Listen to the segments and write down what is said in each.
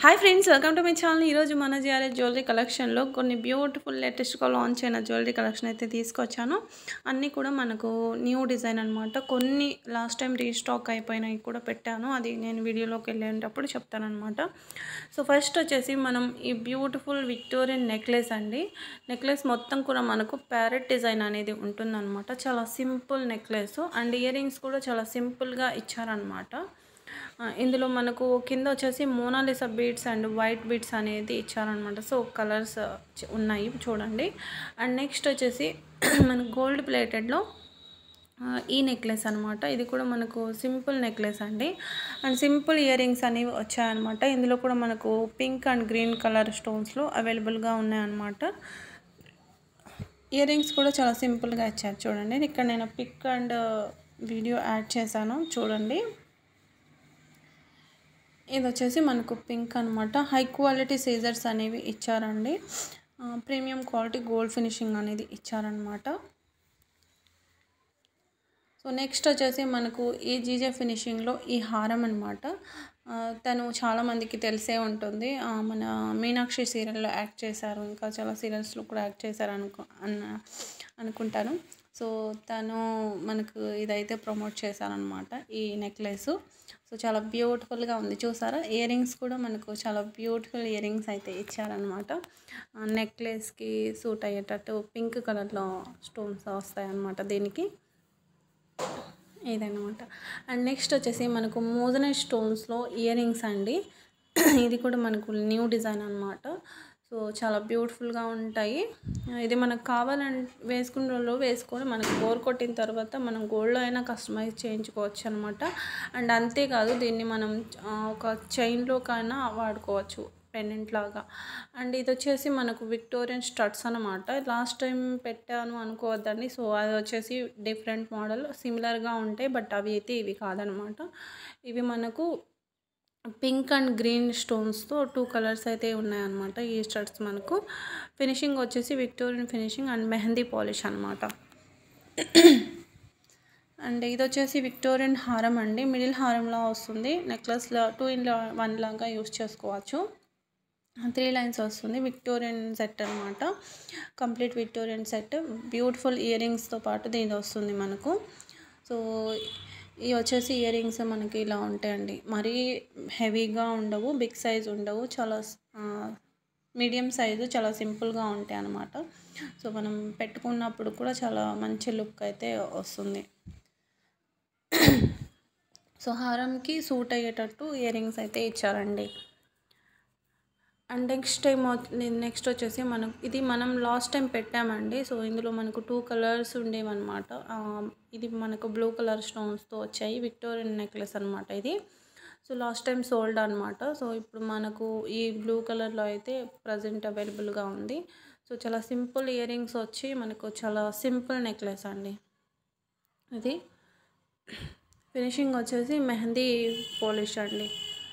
Hi friends welcome to my channel ఈరోజు మన GRS jewellery కలెక్షన్లో కొన్ని బ్యూటిఫుల్ లేటెస్ట్గా లాంచ్ అయిన జ్యువెలరీ కలెక్షన్ అయితే తీసుకొచ్చాను అన్నీ కూడా మనకు న్యూ డిజైన్ అనమాట కొన్ని లాస్ట్ టైం రీస్టాక్ అయిపోయినవి కూడా పెట్టాను అది నేను వీడియోలోకి వెళ్ళేటప్పుడు చెప్తానమాట సో ఫస్ట్ వచ్చేసి మనం ఈ బ్యూటిఫుల్ విక్టోరియన్ నెక్లెస్ అండి నెక్లెస్ మొత్తం కూడా మనకు ప్యారెట్ డిజైన్ అనేది ఉంటుందన్నమాట చాలా simple necklace and earrings కూడా చాలా సింపుల్గా ఇచ్చారనమాట ఆ, ఇందులో మనకు కింద వచ్చేసి Mona Lisa beads and white beads అనేది ఇచ్చారనమాట సో కలర్స్ ఉన్నాయి చూడండి అండ్ నెక్స్ట్ వచ్చేసి మన గోల్డ్ ప్లేటెడ్లో ఈ నెక్లెస్ అనమాట ఇది కూడా మనకు సింపుల్ నెక్లెస్ అండి అండ్ సింపుల్ ఇయర్ రింగ్స్ అనేవి వచ్చాయన్నమాట ఇందులో కూడా మనకు పింక్ అండ్ గ్రీన్ కలర్ స్టోన్స్లో అవైలబుల్గా ఉన్నాయన్నమాట ఇయర్ రింగ్స్ కూడా చాలా సింపుల్గా ఇచ్చారు చూడండి ఇక్కడ నేను పిక్ అండ్ వీడియో యాడ్ చేశాను చూడండి ఇది వచ్చేసి మనకు పింక్ అనమాట హై క్వాలిటీ సీజర్స్ అనేవి ఇచ్చారండి ఆ, ప్రీమియం క్వాలిటీ గోల్డ్ ఫినిషింగ్ అనేది ఇచ్చారనమాట సో నెక్స్ట్ వచ్చేసి మనకు ఈ జీజే ఫినిషింగ్లో ఈ హారం అనమాట తను చాలామందికి తెలిసే ఉంటుంది ఆ, మన మీనాక్షి సీరియల్లో యాక్ట్ చేశారు ఇంకా చాలా సీరియల్స్లో కూడా యాక్ట్ చేశారు అనుకో అన్న అనుకుంటాను సో తను మనకు ఇదైతే ప్రమోట్ చేశారనమాట ఈ నెక్లెస్ సో చాలా బ్యూటిఫుల్గా ఉంది చూసారా ఇయర్ రింగ్స్ కూడా మనకు చాలా బ్యూటిఫుల్ ఇయర్ రింగ్స్ అయితే ఇచ్చారనమాట నెక్లెస్కి సూట్ అయ్యేటట్టు పింక్ కలర్లో స్టోన్స్ వస్తాయన్నమాట దీనికి ఇదన్నమాట అండ్ నెక్స్ట్ వచ్చేసి మనకు మోజనైట్ స్టోన్స్లో ఇయర్ రింగ్స్ అండి ఇది కూడా మనకు న్యూ డిజైన్ అనమాట సో చాలా బ్యూటిఫుల్గా ఉంటాయి ఇది మనకు కావాలని వేసుకున్న రోజులు వేసుకొని మనకు బోర్ కొట్టిన తర్వాత మనం గోల్డ్లో అయినా కస్టమైజ్ చేయించుకోవచ్చు అనమాట అండ్ అంతేకాదు దీన్ని మనం ఆ, ఒక చైన్లోకైనా వాడుకోవచ్చు పెండెంట్ లాగా అండ్ ఇది వచ్చేసి మనకు విక్టోరియన్ స్టడ్స్ అనమాట లాస్ట్ టైం పెట్టాను అనుకోవద్దండి సో అది వచ్చేసి డిఫరెంట్ మోడల్ సిమిలర్గా ఉంటాయి బట్ అవి అయితే ఇవి కాదనమాట ఇవి మనకు పింక్ అండ్ గ్రీన్ స్టోన్స్తో టూ కలర్స్ అయితే ఉన్నాయన్నమాట ఈ స్టడ్స్ మనకు ఫినిషింగ్ వచ్చేసి Victorian finishing and mehndi polish అనమాట అండ్ ఇది వచ్చేసి విక్టోరియన్ హారం అండి మిడిల్ హారంలా వస్తుంది నెక్లెస్లో టూ ఇన్ వన్ లాగా యూస్ చేసుకోవచ్చు త్రీ లైన్స్ వస్తుంది విక్టోరియన్ సెట్ అనమాట కంప్లీట్ విక్టోరియన్ సెట్ బ్యూటిఫుల్ ఇయర్ రింగ్స్తో పాటు దీని వస్తుంది మనకు సో ఇవి వచ్చేసి ఇయర్ రింగ్స్ మనకి ఇలా ఉంటాయండి మరీ హెవీగా ఉండవు బిగ్ సైజ్ ఉండవు చాలా మీడియం సైజు చాలా సింపుల్గా ఉంటాయి అన్నమాట సో మనం పెట్టుకున్నప్పుడు కూడా చాలా మంచి లుక్ అయితే వస్తుంది సో హారంకి సూట్ అయ్యేటట్టు ఇయర్ రింగ్స్ అయితే ఇచ్చారండి అండ్ నెక్స్ట్ టైం నెక్స్ట్ వచ్చేసి మనం ఇది మనం లాస్ట్ టైం పెట్టామండి సో ఇందులో మనకు టూ కలర్స్ ఉండేవన్నమాట ఆ, ఇది మనకు బ్లూ కలర్ స్టోన్స్తో వచ్చాయి విక్టోరియన్ నెక్లెస్ అనమాట ఇది సో లాస్ట్ టైం సోల్డ్ అనమాట సో ఇప్పుడు మనకు ఈ బ్లూ కలర్లో అయితే ప్రజెంట్ అవైలబుల్గా ఉంది సో చాలా సింపుల్ ఇయర్ రింగ్స్ వచ్చి మనకు చాలా సింపుల్ నెక్లెస్ అండి ఇది ఫినిషింగ్ వచ్చేసి మెహందీ పాలిష్ అండి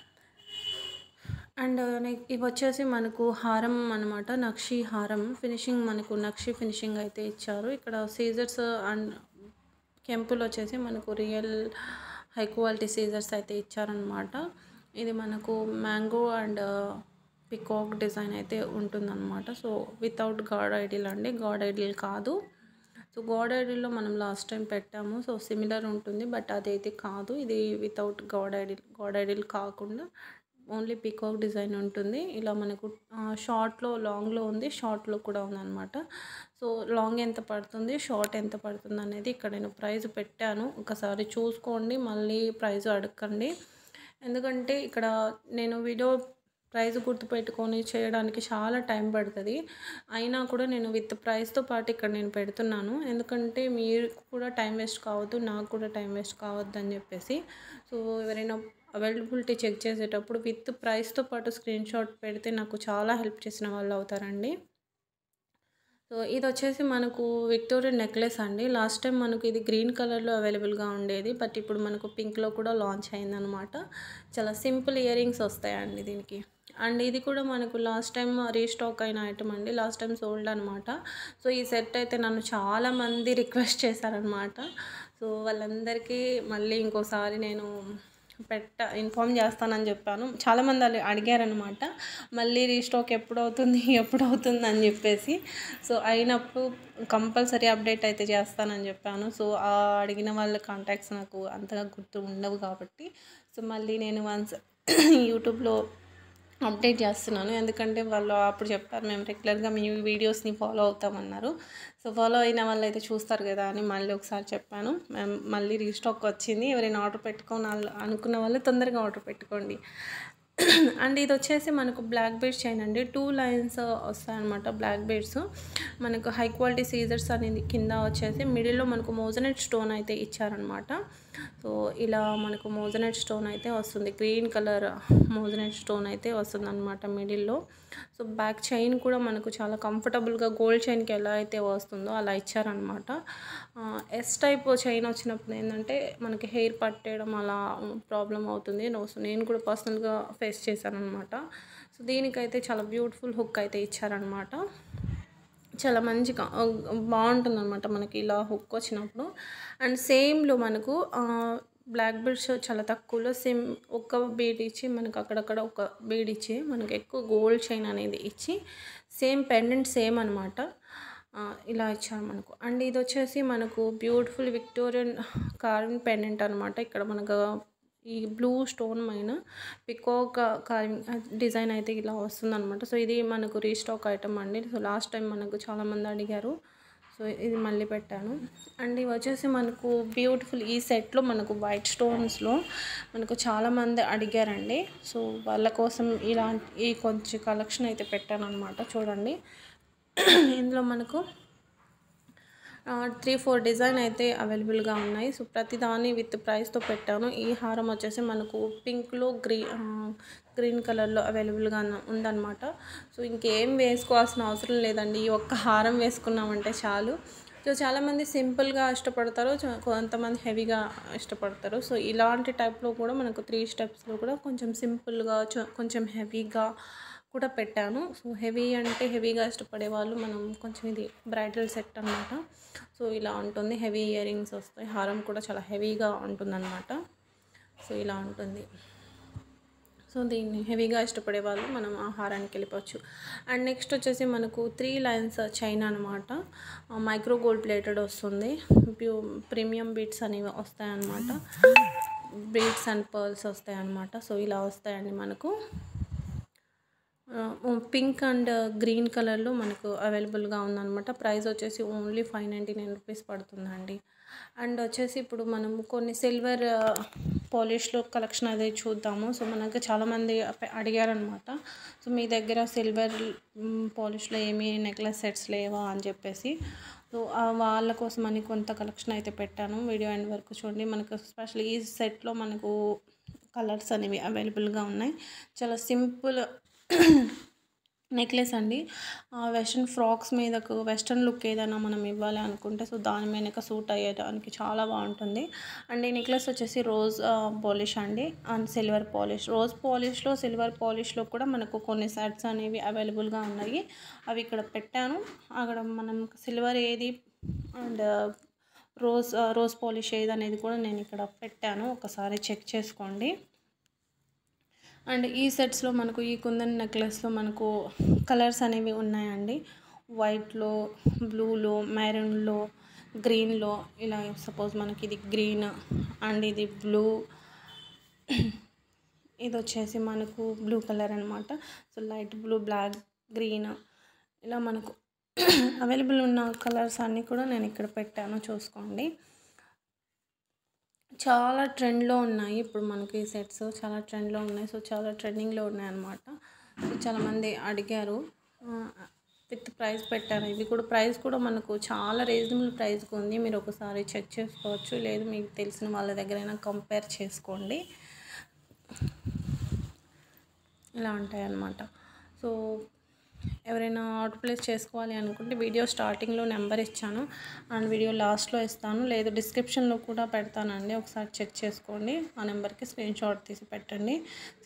అండ్ నెక్- ఇవి వచ్చేసి మనకు హారం అనమాట నక్షి హారం ఫినిషింగ్ మనకు నక్షి ఫినిషింగ్ అయితే ఇచ్చారు ఇక్కడ సీజర్స్ అండ్ కెంపులు వచ్చేసి మనకు రియల్ హై క్వాలిటీ సీజర్స్ అయితే ఇచ్చారనమాట ఇది మనకు మ్యాంగో అండ్ పికాక్ డిజైన్ అయితే ఉంటుందన్నమాట సో వితౌట్ గాడ్ ఐడిల్ అండి గాడ్ ఐడిల్ కాదు సో గాడ్ ఐడిల్లో మనం లాస్ట్ టైం పెట్టాము సో సిమిలర్ ఉంటుంది బట్ అదైతే కాదు ఇది without god idol god idol కాకుండా ఓన్లీ పికాక్ డిజైన్ ఉంటుంది ఇలా మనకు షార్ట్లో లాంగ్లో ఉంది షార్ట్లో కూడా ఉందన్నమాట సో లాంగ్ ఎంత పడుతుంది షార్ట్ ఎంత పడుతుంది అనేది ఇక్కడ నేను ప్రైస్ పెట్టాను ఒకసారి చూసుకోండి మళ్ళీ ప్రైస్ అడగండి ఎందుకంటే ఇక్కడ నేను వీడియో ప్రైస్ గుర్తుపెట్టుకొని చేయడానికి చాలా టైం పడుతుంది అయినా కూడా నేను విత్ ప్రైస్తో పాటు ఇక్కడ నేను పెడుతున్నాను ఎందుకంటే మీరు కూడా టైం వేస్ట్ కావద్దు నాకు కూడా టైం వేస్ట్ కావద్దు అని చెప్పేసి సో ఎవరైనా అవైలబిలిటీ చెక్ చేసేటప్పుడు విత్ ప్రైస్తో పాటు స్క్రీన్ షాట్ పెడితే నాకు చాలా హెల్ప్ చేసిన వాళ్ళు అవుతారండి సో ఇది వచ్చేసి మనకు విక్టోరియన్ నెక్లెస్ అండి లాస్ట్ టైం మనకు ఇది గ్రీన్ కలర్లో అవైలబుల్గా ఉండేది బట్ ఇప్పుడు మనకు పింక్లో కూడా లాంచ్ అయిందనమాట చాలా సింపుల్ ఇయర్ రింగ్స్ వస్తాయండి దీనికి అండ్ ఇది కూడా మనకు లాస్ట్ టైం రీస్టాక్ అయిన ఐటమ్ అండి లాస్ట్ టైం సోల్డ్ అనమాట సో ఈ సెట్ అయితే నన్ను చాలామంది రిక్వెస్ట్ చేశారనమాట సో వాళ్ళందరికీ మళ్ళీ ఇంకోసారి నేను పెట్ట ఇన్ఫామ్ చేస్తానని చెప్పాను చాలామంది అలి అడిగారనమాట మళ్ళీ రీస్టాక్ ఎప్పుడు అవుతుంది ఎప్పుడు అవుతుంది అని చెప్పేసి సో అయినప్పుడు కంపల్సరీ అప్డేట్ అయితే చేస్తానని చెప్పాను సో ఆ అడిగిన వాళ్ళ కాంటాక్ట్స్ నాకు అంతగా గుర్తు ఉండవు కాబట్టి సో మళ్ళీ నేను వన్స్ యూట్యూబ్లో అప్డేట్ చేస్తున్నాను ఎందుకంటే వాళ్ళు అప్పుడు చెప్పారు మేము రెగ్యులర్గా మీ వీడియోస్ని ఫాలో అవుతామన్నారు సో ఫాలో అయిన వాళ్ళు అయితే చూస్తారు కదా అని మళ్ళీ ఒకసారి చెప్పాను మేము మళ్ళీ రీస్టాక్ వచ్చింది ఎవరైనా ఆర్డర్ పెట్టుకోని అనుకున్న వాళ్ళు తొందరగా ఆర్డర్ పెట్టుకోండి అండ్ ఇది వచ్చేసి మనకు బ్లాక్ బీడ్స్ చైన్ అండి టూ లైన్స్ వస్తాయన్నమాట బ్లాక్ బీడ్స్ మనకు హై క్వాలిటీ సీజర్స్ అనేది కింద వచ్చేసి మిడిల్లో మనకు మోజనెట్ స్టోన్ అయితే ఇచ్చారనమాట సో ఇలా మనకు మోజనెట్ స్టోన్ అయితే వస్తుంది గ్రీన్ కలర్ మోజనెట్ స్టోన్ అయితే వస్తుంది అనమాట మిడిల్లో సో బ్యాక్ చైన్ కూడా మనకు చాలా కంఫర్టబుల్గా గోల్డ్ చైన్కి ఎలా అయితే వస్తుందో అలా ఇచ్చారనమాట ఎస్ టైప్ చైన్ వచ్చినప్పుడు ఏంటంటే మనకి హెయిర్ పట్టేయడం అలా ప్రాబ్లం అవుతుంది సో నేను కూడా పర్సనల్గా ఫేస్ చేశాను అనమాట సో దీనికైతే చాలా బ్యూటిఫుల్ హుక్ అయితే ఇచ్చారనమాట చాలా మంచిగా బాగుంటుంది అనమాట మనకి ఇలా హుక్ వచ్చినప్పుడు అండ్ సేమ్లో మనకు బ్లాక్ బీడ్స్ చాలా తక్కువలో సేమ్ ఒక్క బీడ్ ఇచ్చి మనకు అక్కడక్కడ ఒక బీడ్ ఇచ్చి మనకి ఎక్కువ గోల్డ్ చైన్ అనేది ఇచ్చి సేమ్ పెండెంట్ సేమ్ అనమాట ఇలా ఇచ్చారు మనకు అండ్ ఇది వచ్చేసి మనకు బ్యూటిఫుల్ విక్టోరియన్ కార్వింగ్ పెండెంట్ అనమాట ఇక్కడ మనకు ఈ బ్లూ స్టోన్ పైన పికాక్ కార్వింగ్ డిజైన్ అయితే ఇలా వస్తుంది అనమాట సో ఇది మనకు రీస్టాక్ ఐటమ్ అండి సో లాస్ట్ టైం మనకు చాలామంది అడిగారు సో ఇది మళ్ళీ పెట్టాను అండ్ ఇవి వచ్చేసి మనకు బ్యూటిఫుల్ ఈ సెట్లో మనకు వైట్ స్టోన్స్లో మనకు చాలామంది అడిగారండి సో వాళ్ళ కోసం ఇలాంటి ఈ కొంచెం కలెక్షన్ అయితే పెట్టాను అనమాట చూడండి ఇందులో మనకు త్రీ ఫోర్ డిజైన్ అయితే అవైలబుల్గా ఉన్నాయి సో ప్రతిదాని విత్ ప్రైస్తో పెట్టాను ఈ హారం వచ్చేసి మనకు పింక్లో గ్రీ గ్రీన్ కలర్లో అవైలబుల్గా ఉందన్నమాట సో ఇంకేం వేసుకోవాల్సిన అవసరం లేదండి ఈ ఒక్క హారం వేసుకున్నామంటే చాలు సో చాలామంది సింపుల్గా ఇష్టపడతారు కొంతమంది హెవీగా ఇష్టపడతారు సో ఇలాంటి టైప్లో కూడా మనకు త్రీ స్టెప్స్లో కూడా కొంచెం సింపుల్గా కొంచెం హెవీగా కూడా పెట్టాను సో హెవీ అంటే హెవీగా ఇష్టపడే వాళ్ళు మనం కొంచెం ఇది బ్రైడల్ సెట్ అనమాట సో ఇలా ఉంటుంది హెవీ ఇయర్ రింగ్స్ వస్తాయి హారం కూడా చాలా హెవీగా ఉంటుందన్నమాట సో ఇలా ఉంటుంది సో దీన్ని హెవీగా ఇష్టపడే వాళ్ళు మనం ఆ హారానికి వెళ్ళిపోవచ్చు అండ్ నెక్స్ట్ వచ్చేసి మనకు త్రీ లైన్స్ చైన్ అనమాట మైక్రో గోల్డ్ ప్లేటెడ్ వస్తుంది ప్యూ ప్రీమియం బీట్స్ అనేవి వస్తాయన్నమాట బీట్స్ అండ్ పర్ల్స్ వస్తాయి అన్నమాట సో ఇలా వస్తాయండి మనకు పింక్ అండ్ గ్రీన్ కలర్లో మనకు అవైలబుల్గా ఉందన్నమాట ప్రైస్ వచ్చేసి only five ninety nine rupees పడుతుందండి అండ్ వచ్చేసి ఇప్పుడు మనం కొన్ని సిల్వర్ పాలిష్లో కలెక్షన్ అదే చూద్దాము సో మనకు చాలామంది అడిగారనమాట సో మీ దగ్గర సిల్వర్ పాలిష్లో ఏమి నెక్లెస్ సెట్స్ లేవా అని చెప్పేసి సో వాళ్ళ కోసం అని కొంత కలెక్షన్ అయితే పెట్టాను వీడియో ఎండ్ వరకు చూడండి మనకు స్పెషల్ ఈ సెట్లో మనకు కలర్స్ అనేవి అవైలబుల్గా ఉన్నాయి చాలా సింపుల్ నెక్లెస్ అండి వెస్ట్రన్ ఫ్రాక్స్ మీదకు వెస్ట్రన్ లుక్ ఏదైనా మనం ఇవ్వాలి అనుకుంటే సో దాని మీదకి సూట్ అయ్యేదానికి చాలా బాగుంటుంది అండ్ ఈ నెక్లెస్ వచ్చేసి రోజ్ పాలిష్ అండి అండ్ సిల్వర్ పాలిష్ రోజ్ పాలిష్లో సిల్వర్ పాలిష్లో కూడా మనకు కొన్ని సెట్స్ అనేవి అవైలబుల్గా ఉన్నాయి అవి ఇక్కడ పెట్టాను అక్కడ మనం సిల్వర్ ఏది అండ్ రోజ్ రోజ్ పాలిష్ ఏది అనేది కూడా నేను ఇక్కడ పెట్టాను ఒకసారి చెక్ చేసుకోండి అండ్ ఈ సెట్స్లో మనకు ఈ కుందన్ నెక్లెస్లో మనకు కలర్స్ అనేవి ఉన్నాయండి వైట్లో బ్లూలో మెరూన్లో గ్రీన్లో ఇలా సపోజ్ మనకి ఇది గ్రీన్ అండ్ ఇది బ్లూ ఇది వచ్చేసి మనకు బ్లూ కలర్ అనమాట so light blue black green ఇలా మనకు అవైలబుల్ ఉన్న కలర్స్ అన్నీ కూడా నేను ఇక్కడ పెట్టాను చూసుకోండి చాలా ట్రెండ్లో ఉన్నాయి ఇప్పుడు మనకి సెట్స్ చాలా ట్రెండ్లో ఉన్నాయి సో చాలా ట్రెండింగ్లో ఉన్నాయి అనమాట సో చాలామంది అడిగారు విత్ ప్రైస్ పెట్టాను ఇది కూడా ప్రైస్ కూడా మనకు చాలా రీజనబుల్ ప్రైస్కి ఉంది మీరు ఒకసారి చెక్ చేసుకోవచ్చు లేదు మీకు తెలిసిన వాళ్ళ దగ్గరైనా కంపేర్ చేసుకోండి ఇలా ఉంటాయి అన్నమాట సో ఎవరైనా ఆర్డర్ ప్లేస్ చేసుకోవాలి అనుకుంటే వీడియో స్టార్టింగ్లో నెంబర్ ఇచ్చాను అండ్ వీడియో లాస్ట్లో ఇస్తాను లేదు డిస్క్రిప్షన్లో కూడా పెడతానండి ఒకసారి చెక్ చేసుకోండి ఆ నెంబర్కి స్క్రీన్ షాట్ తీసి పెట్టండి సో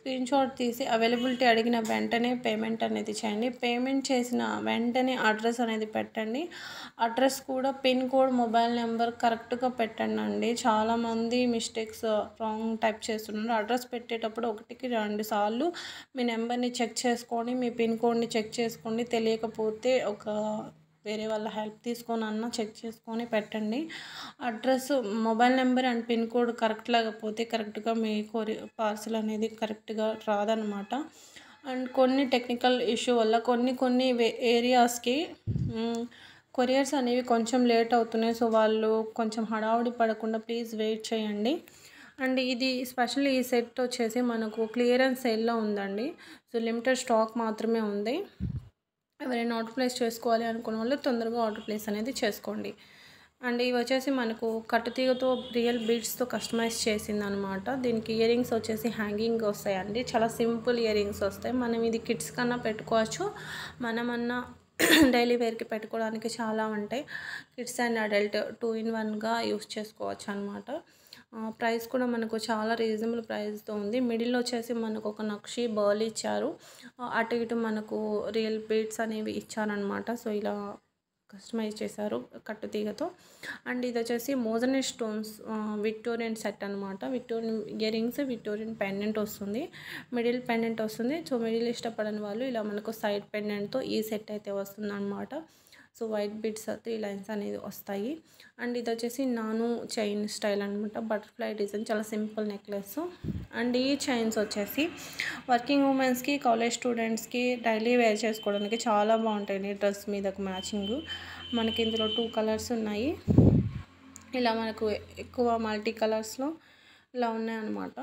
స్క్రీన్ షాట్ తీసి అవైలబిలిటీ అడిగిన వెంటనే పేమెంట్ అనేది చేయండి పేమెంట్ చేసిన వెంటనే అడ్రస్ అనేది పెట్టండి అడ్రస్ కూడా పిన్ కోడ్ మొబైల్ నెంబర్ కరెక్ట్గా పెట్టండి అండి చాలామంది మిస్టేక్స్ రాంగ్ టైప్ చేస్తున్నారు అడ్రస్ పెట్టేటప్పుడు ఒకటికి రెండు సార్లు మీ నెంబర్ని చెక్ చేసుకొని మీ పిన్ కోడ్ని చెక్ చేసుకోండి తెలియకపోతే ఒక వేరే వాళ్ళ హెల్ప్ తీసుకొని అన్న చెక్ చేసుకొని పెట్టండి address mobile number and pin code correct లేకపోతే కరెక్ట్గా మీ కొరి పార్సల్ అనేది కరెక్ట్గా రాదనమాట అండ్ కొన్ని టెక్నికల్ ఇష్యూ వల్ల కొన్ని కొన్ని ఏరియాస్కి కొరియర్స్ అనేవి కొంచెం లేట్ అవుతున్నాయి సో వాళ్ళు కొంచెం హడావుడి పడకుండా ప్లీజ్ వెయిట్ చేయండి అండ్ ఇది స్పెషల్ ఈ సెట్ వచ్చేసి మనకు క్లియరెన్స్ సేల్లో ఉందండి సో లిమిటెడ్ స్టాక్ మాత్రమే ఉంది ఎవరైనా ఆర్డర్ ప్లేస్ చేసుకోవాలి అనుకున్న వాళ్ళు తొందరగా ఆర్డర్ ప్లేస్ అనేది చేసుకోండి అండ్ ఇవి వచ్చేసి మనకు కట్టుతీగతో రియల్ బీడ్స్తో కస్టమైజ్ చేసింది అనమాట దీనికి ఇయర్ రింగ్స్ వచ్చేసి హ్యాంగింగ్ వస్తాయండి చాలా సింపుల్ ఇయర్ రింగ్స్ వస్తాయి మనం ఇది కిడ్స్ కన్నా పెట్టుకోవచ్చు మనమన్నా డైలీ వేర్కి పెట్టుకోవడానికి చాలా ఉంటాయి kids and adult two in వన్గా యూస్ చేసుకోవచ్చు అనమాట ప్రైస్ కూడా మనకు చాలా రీజనబుల్ ప్రైస్తో ఉంది మిడిల్లో వచ్చేసి మనకు ఒక నక్షి బర్ల్ ఇచ్చారు అటు ఇటు మనకు రియల్ బీడ్స్ అనేవి ఇచ్చారనమాట సో ఇలా కస్టమైజ్ చేశారు కట్టుతీగతో అండ్ ఇది వచ్చేసి మోజనే స్టోన్స్ విక్టోరియన్ సెట్ అనమాట Victorian earrings Victorian pendant వస్తుంది మిడిల్ పెండెంట్ వస్తుంది సో మిడిల్ ఇష్టపడని వాళ్ళు ఇలా మనకు సైడ్ పెండెంట్తో ఈ సెట్ అయితే వస్తుంది అనమాట so white beads three lines అనేది వస్తాయి అండ్ ఇది వచ్చేసి నాను చైన్ స్టైల్ అనమాట బటర్ఫ్లై డిజైన్ చాలా సింపుల్ నెక్లెస్ అండ్ ఈ చైన్స్ వచ్చేసి వర్కింగ్ ఉమెన్స్కి కాలేజ్ స్టూడెంట్స్కి డైలీ వేర్ చేసుకోవడానికి చాలా బాగుంటాయి డ్రెస్ మీదకు మ్యాచింగ్ మనకి ఇందులో టూ కలర్స్ ఉన్నాయి ఇలా మనకు ఎక్కువ మల్టీ కలర్స్లో ఇలా ఉన్నాయన్నమాట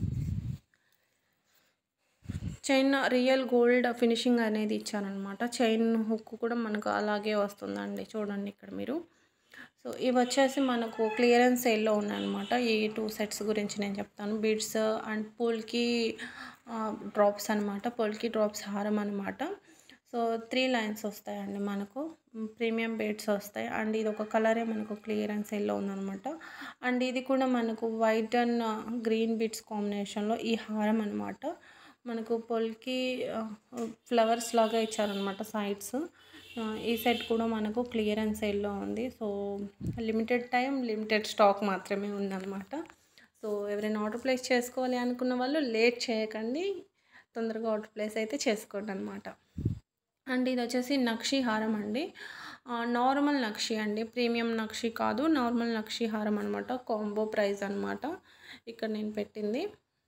చైన్ రియల్ గోల్డ్ ఫినిషింగ్ అనేది ఇచ్చారనమాట చైన్ హుక్ కూడా మనకు అలాగే వస్తుందండి చూడండి ఇక్కడ మీరు సో ఇవి వచ్చేసి మనకు క్లియరెన్స్ సేల్లో ఉన్నాయన్నమాట ఈ టూ సెట్స్ గురించి నేను చెప్తాను బీడ్స్ అండ్ పూల్కి డ్రాప్స్ అనమాట పూల్కి డ్రాప్స్ హారం అనమాట సో త్రీ లైన్స్ వస్తాయండి మనకు ప్రీమియం బీడ్స్ వస్తాయి అండ్ ఇది ఒక కలరే మనకు క్లియరెన్స్ సేల్లో ఉందన్నమాట అండ్ ఇది కూడా మనకు వైట్ అండ్ గ్రీన్ బీడ్స్ కాంబినేషన్లో ఈ హారం అనమాట మనకు పొల్కి ఫ్లవర్స్ లాగా ఇచ్చారనమాట సైడ్స్ ఈ సెట్ కూడా మనకు క్లియరెన్స్ సేల్లో ఉంది so limited time limited stock మాత్రమే ఉందన్నమాట సో ఎవరైనా ఆర్డర్ ప్లేస్ చేసుకోవాలి అనుకున్న వాళ్ళు లేట్ చేయకండి తొందరగా ఆర్డర్ ప్లేస్ అయితే చేసుకోండి అనమాట అండ్ ఇది వచ్చేసి నక్షి హారం అండి నార్మల్ నక్షి అండి ప్రీమియం నక్షి కాదు నార్మల్ నక్షి హారం అనమాట కాంబో ప్రైస్ అనమాట ఇక్కడ నేను పెట్టింది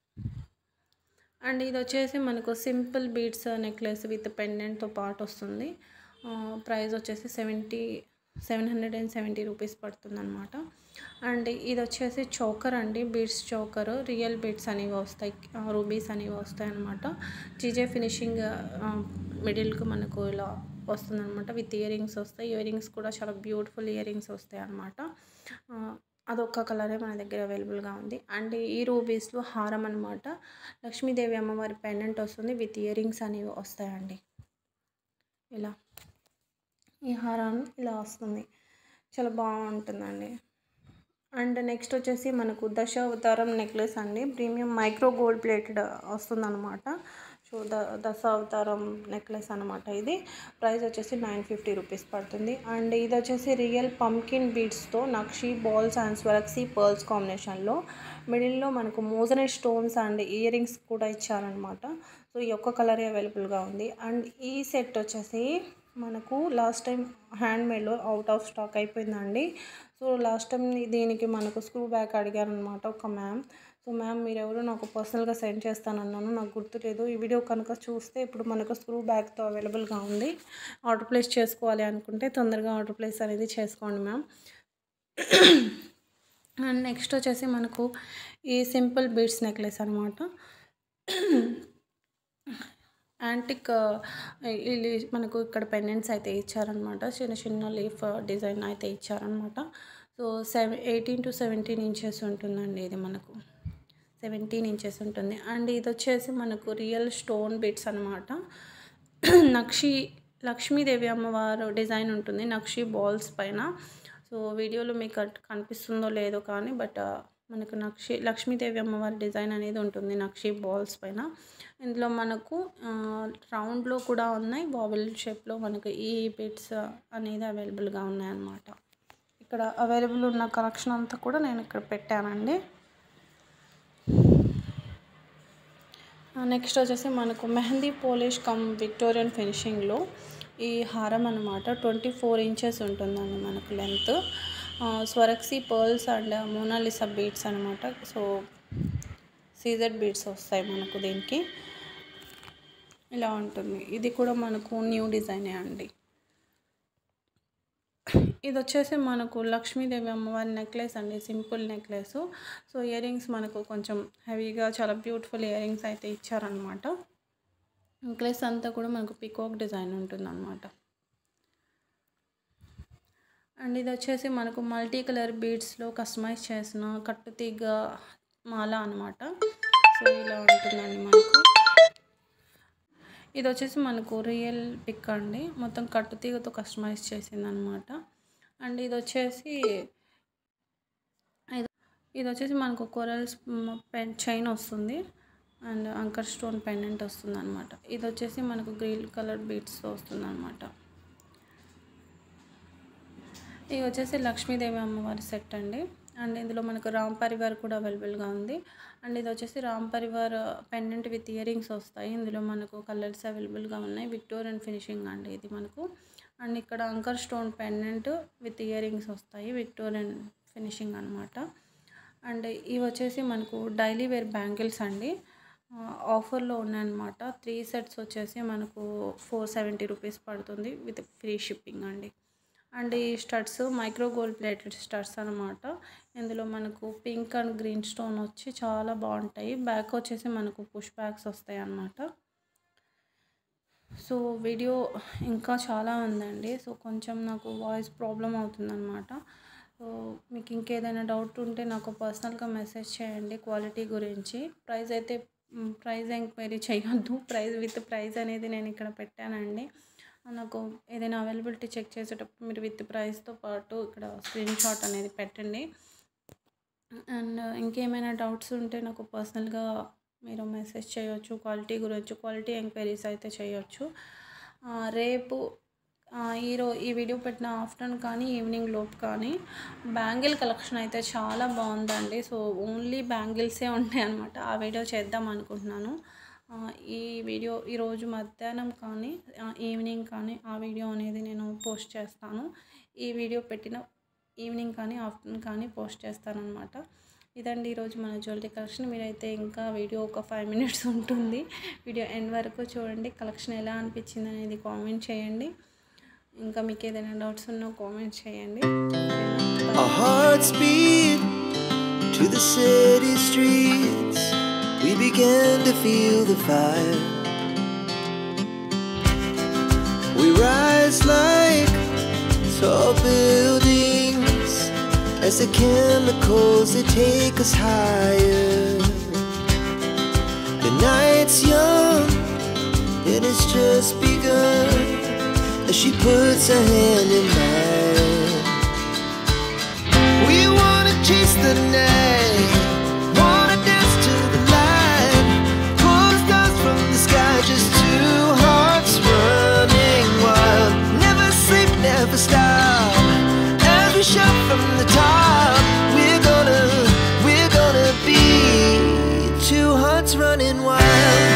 అండ్ ఇది వచ్చేసి మనకు సింపుల్ బీడ్స్ నెక్లెస్ విత్ పెండెంట్తో పాటు వస్తుంది ప్రైస్ వచ్చేసి seventy seven hundred and seventy rupees పడుతుంది అనమాట అండ్ ఇది వచ్చేసి చోకర్ అండి బీడ్స్ చోకర్ రియల్ బీడ్స్ అనేవి వస్తాయి రూబీస్ అనేవి వస్తాయి అనమాట జీజే ఫినిషింగ్ మిడిల్కి మనకు ఇలా వస్తుంది అనమాట విత్ ఇయర్ రింగ్స్ వస్తాయి ఇయర్ రింగ్స్ కూడా చాలా బ్యూటిఫుల్ ఇయర్ రింగ్స్ వస్తాయి అనమాట అదొక్క కలరే మన దగ్గర అవైలబుల్గా ఉంది అండ్ ఈ రూబీస్లో హారం అనమాట లక్ష్మీదేవి అమ్మవారి పెండెంట్ వస్తుంది విత్ ఇయర్ రింగ్స్ అనేవి వస్తాయండి ఇలా ఈ హారం ఇలా వస్తుంది చాలా బాగుంటుందండి అండ్ నెక్స్ట్ వచ్చేసి మనకు దశావతారం నెక్లెస్ అండి ప్రీమియం మైక్రో గోల్డ్ ప్లేటెడ్ వస్తుందన్నమాట సో ద దశావతారం నెక్లెస్ అనమాట ఇది ప్రైస్ వచ్చేసి నైన్ ఫిఫ్టీ రూపీస్ పడుతుంది అండ్ ఇది వచ్చేసి రియల్ పంకిన్ బీడ్స్తో నక్షి బాల్స్ అండ్ స్వరక్సీ పర్ల్స్ కాంబినేషన్లో మిడిల్లో మనకు మోజనే స్టోన్స్ అండ్ ఇయర్ రింగ్స్ కూడా ఇచ్చారనమాట సో ఈ ఒక్క కలరే అవైలబుల్గా ఉంది అండ్ ఈ సెట్ వచ్చేసి మనకు లాస్ట్ టైం హ్యాండ్మేడ్లో అవుట్ ఆఫ్ స్టాక్ అయిపోయిందండి సో లాస్ట్ టైం దీనికి మనకు స్క్రూ బ్యాక్ అడిగారనమాట ఒక మ్యామ్ సో మ్యామ్ మీరు ఎవరు నాకు పర్సనల్గా సెండ్ చేస్తానన్నాను నాకు గుర్తులేదు ఈ వీడియో కనుక చూస్తే ఇప్పుడు మనకు స్క్రూ బ్యాగ్తో అవైలబుల్గా ఉంది ఆర్డర్ ప్లేస్ చేసుకోవాలి అనుకుంటే తొందరగా ఆర్డర్ ప్లేస్ అనేది చేసుకోండి మ్యామ్ అండ్ నెక్స్ట్ వచ్చేసి మనకు ఈ సింపుల్ బీడ్స్ నెక్లెస్ అనమాట యాంటిక్ ఇది మనకు ఇక్కడ పెండెంట్స్ అయితే ఇచ్చారనమాట చిన్న చిన్న లీఫ్ డిజైన్ అయితే ఇచ్చారనమాట so seven eighteen to seventeen inches ఉంటుందండి ఇది మనకు సెవెంటీన్ ఇంచెస్ ఉంటుంది అండ్ ఇది వచ్చేసి మనకు రియల్ స్టోన్ బిట్స్ అనమాట నక్షి లక్ష్మీదేవి అమ్మవారు డిజైన్ ఉంటుంది నక్షి బాల్స్ పైన సో వీడియోలో మీకు కనిపిస్తుందో లేదో కానీ బట్ మనకు నక్షి లక్ష్మీదేవి అమ్మవారి డిజైన్ అనేది ఉంటుంది నక్షి బాల్స్ పైన ఇందులో మనకు రౌండ్లో కూడా ఉన్నాయి బాబుల్ షేప్లో మనకు ఈ బిట్స్ అనేది అవైలబుల్గా ఉన్నాయన్నమాట ఇక్కడ అవైలబుల్ ఉన్న కలెక్షన్ అంతా కూడా నేను ఇక్కడ పెట్టానండి నెక్స్ట్ వచ్చేసి మనకు మెహందీ పోలిష్ కమ్ విక్టోరియన్ ఫినిషింగ్లో ఈ హారం అనమాట ట్వంటీ ఫోర్ ఇంచెస్ ఉంటుందండి మనకు length Swarovski pearls and Mona Lisa beads అనమాట సో సీజర్ బీడ్స్ వస్తాయి మనకు దీనికి ఇలా ఉంటుంది ఇది కూడా మనకు న్యూ డిజైనే అండి ఇది వచ్చేసి మనకు లక్ష్మీదేవి అమ్మవారి నెక్లెస్ అండి simple necklace so earrings మనకు కొంచెం హెవీగా చాలా బ్యూటిఫుల్ ఇయర్ రింగ్స్ అయితే ఇచ్చారనమాట నెక్లెస్ అంతా కూడా మనకు పికాక్ డిజైన్ ఉంటుంది అనమాట అండ్ ఇది వచ్చేసి మనకు మల్టీ కలర్ బీడ్స్లో కస్టమైజ్ చేసిన కట్టుతీగ మాల అనమాట సో ఇలా ఉంటుందండి మనకు ఇది వచ్చేసి మనకు రియల్ పిక్ అండి మొత్తం కట్టుతీగతో కస్టమైజ్ చేసింది అనమాట అండ్ ఇది వచ్చేసి ఇది వచ్చేసి మనకు కొరల్స్ పెన్ చైన్ వస్తుంది అండ్ అంకర్ స్టోన్ పెండెంట్ వస్తుంది అనమాట ఇది వచ్చేసి మనకు గ్రీన్ కలర్ బీడ్స్తో వస్తుంది అనమాట ఇది వచ్చేసి లక్ష్మీదేవి అమ్మవారి సెట్ అండి అండ్ ఇందులో మనకు రామ్ పరివార్ కూడా అవైలబుల్గా ఉంది అండ్ ఇది వచ్చేసి Ram Parivar pendant with earrings వస్తాయి ఇందులో మనకు కలర్స్ అవైలబుల్గా ఉన్నాయి విక్టోరియన్ ఫినిషింగ్ అండి ఇది మనకు అండ్ ఇక్కడ anchor stone pendant with earrings వస్తాయి విక్టోరియన్ ఫినిషింగ్ అనమాట అండ్ ఇవి వచ్చేసి మనకు డైలీ వేర్ బ్యాంగిల్స్ అండి ఆఫర్లో ఉన్నాయన్నమాట త్రీ సెట్స్ వచ్చేసి మనకు ఫోర్ సెవెంటీ రూపీస్ పడుతుంది విత్ ఫ్రీ షిప్పింగ్ అండి అండ్ ఈ studs micro gold plated studs అనమాట ఇందులో మనకు పింక్ అండ్ గ్రీన్ స్టోన్ వచ్చి చాలా బాగుంటాయి బ్యాక్ వచ్చేసి మనకు పుష్ బ్యాగ్స్ వస్తాయి అన్నమాట సో వీడియో ఇంకా చాలా ఉందండి సో కొంచెం నాకు వాయిస్ ప్రాబ్లం అవుతుందన్నమాట సో మీకు ఇంకేదైనా డౌట్ ఉంటే నాకు పర్సనల్గా మెసేజ్ చేయండి క్వాలిటీ గురించి ప్రైస్ అయితే ప్రైస్ ఎంక్వైరీ చేయొద్దు ప్రైస్ విత్ ప్రైస్ అనేది నేను ఇక్కడ పెట్టానండి నాకు ఏదైనా అవైలబిలిటీ చెక్ చేసేటప్పుడు మీరు విత్ ప్రైస్తో పాటు ఇక్కడ స్క్రీన్ షాట్ అనేది పెట్టండి అండ్ ఇంకేమైనా డౌట్స్ ఉంటే నాకు పర్సనల్గా మీరు మెసేజ్ చేయొచ్చు క్వాలిటీ గురించి క్వాలిటీ ఎంక్వైరీస్ అయితే చేయొచ్చు రేపు ఈరో ఈ వీడియో పెట్టిన ఆఫ్టర్నూన్ కానీ ఈవినింగ్ లోపు కానీ బ్యాంగిల్ కలెక్షన్ అయితే చాలా బాగుందండి సో ఓన్లీ బ్యాంగిల్సే ఉంటాయి అనమాట ఆ వీడియో చేద్దాం అనుకుంటున్నాను ఈ వీడియో ఈరోజు మధ్యాహ్నం కానీ ఈవినింగ్ కానీ ఆ వీడియో అనేది నేను పోస్ట్ చేస్తాను ఈ వీడియో పెట్టిన ఈవినింగ్ కానీ ఆఫ్టర్నూన్ కానీ పోస్ట్ చేస్తానన్నమాట ఇదండి ఈరోజు మన జ్యువెలరీ కలెక్షన్ మీరైతే ఇంకా వీడియో ఒక ఫైవ్ మినిట్స్ ఉంటుంది వీడియో ఎండ్ వరకు చూడండి కలెక్షన్ ఎలా అనిపించింది అనేది కామెంట్ చేయండి ఇంకా మీకు ఏదైనా డౌట్స్ ఉన్నా కామెంట్ చేయండి Our hearts beat to the city streets. We began to feel the fire. We rise like tall buildings as the chemicals they take us higher. The night's young and it's just begun as she puts her hand in mine. We wanna chase the night, wanna dance to the light, pull the stars from the sky, just two hearts running wild. Never sleep, never stop. As we shout from the top, we're gonna, we're gonna be two hearts running wild.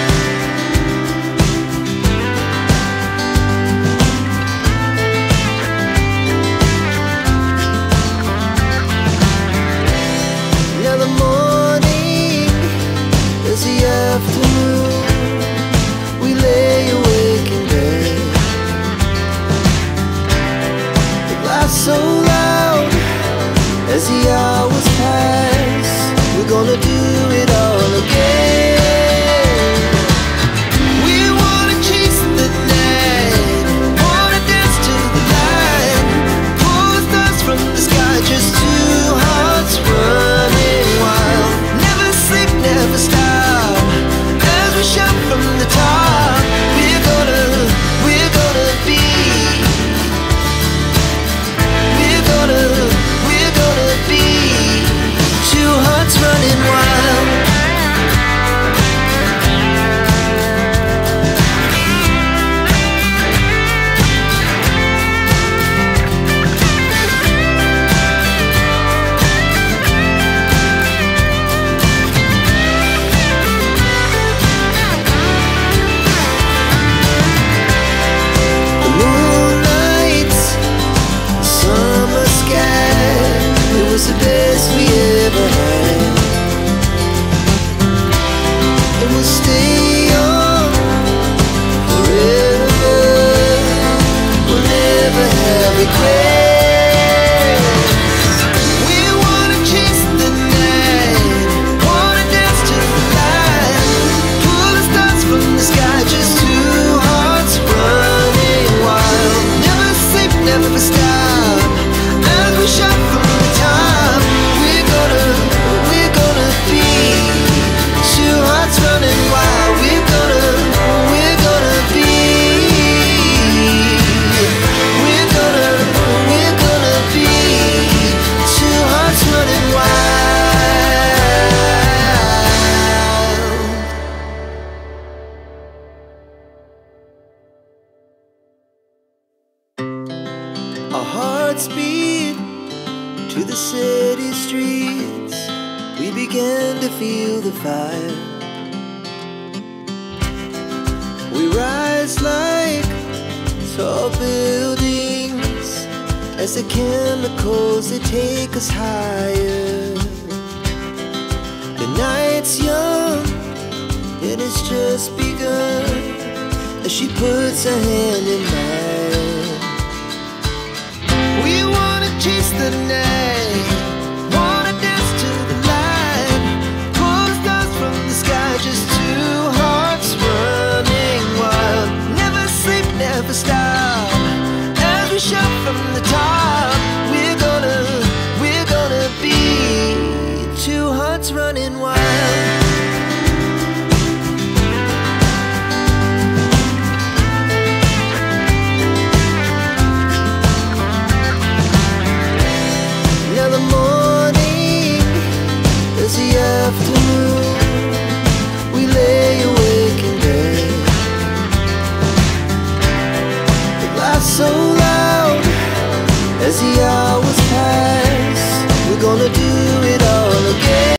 Our hearts beat to the city streets. We began to feel the fire. We rise like tall buildings as the chemicals they take us higher. The night's young and it's just begun as she puts her hand in mine. We wanna chase the night, wanna dance to the light, pull the stars from the sky, just two hearts running wild. Never sleep, never stop. As we shout from the top, we're gonna, we're gonna be two hearts running wild. Now the morning is the afternoon. We lay awake in bed. The laughs so loud as the